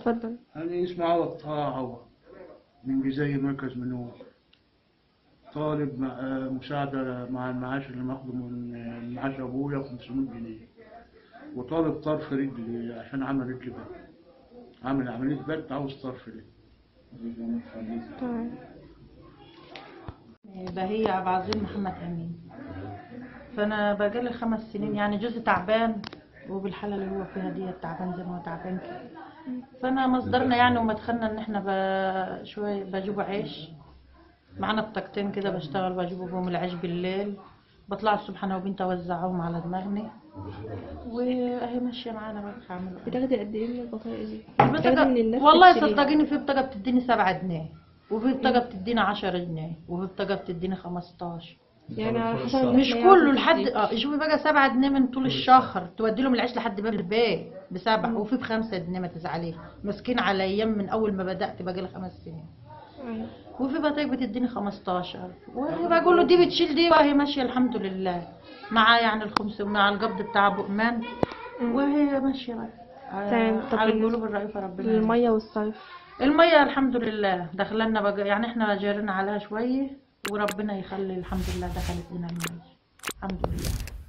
اتفضل أنا اسمي عوض طه عوض من جزائر مركز منور طالب مع- آه، مساعدة مع المعاش اللي ماخده من آه، معاش أبويا 500 جنيه وطالب طرف رجلي عشان عمل رجلي بد عامل عملية بد عاوز طرف رجلي تمام بهية عبد العظيم محمد امين فانا بقالي خمس سنين يعني جوزي تعبان وبالحاله اللي هو فيها دي تعبان زي ما هو تعبان كده فانا مصدرنا يعني ومدخلنا ان احنا ب- شويه بجيبوا عيش معانا بطاقتين كده بشتغل بجيبوا بهم العيش بالليل بطلع الصبح انا وبنتي اوزعهم على دماغنا واهي ماشيه معانا بقى هعمل إيه؟ بتاخدي قد ايه من البطايق دي؟ البطاقة بتاخدي من الناس والله تشتريها. صدقيني في بطاقة بتديني سبعة جنيه وفي بطاقة بتديني عشرة جنيه وفي بطاقة بتديني خمستاشر يعني على حسب ما مش احنا كله ياخد لحد كتير. اه شوفي بقى سبعة جنيه من طول الشهر تودي لهم العيش لحد باب البيت بسبعة وفي بخمسة جنيه ما تزعليش ماسكين على ايام من اول ما بدأت بقى لي خمس سنين أيوة. وفي بطايق بتديني 15 وبقول له دي بتشيل دي وهي ماشيه الحمد لله مع يعني الخمس مع القبض بتاع ابو امان وهي ماشيه بقى تمام. طب على بالنسبة القلوب الرئيفه ربنا المية والصرف المية الحمد لله دخلنا بقى يعني احنا جارينا عليها شوية وربنا يخلي الحمد لله دخلت لنا المية الحمد لله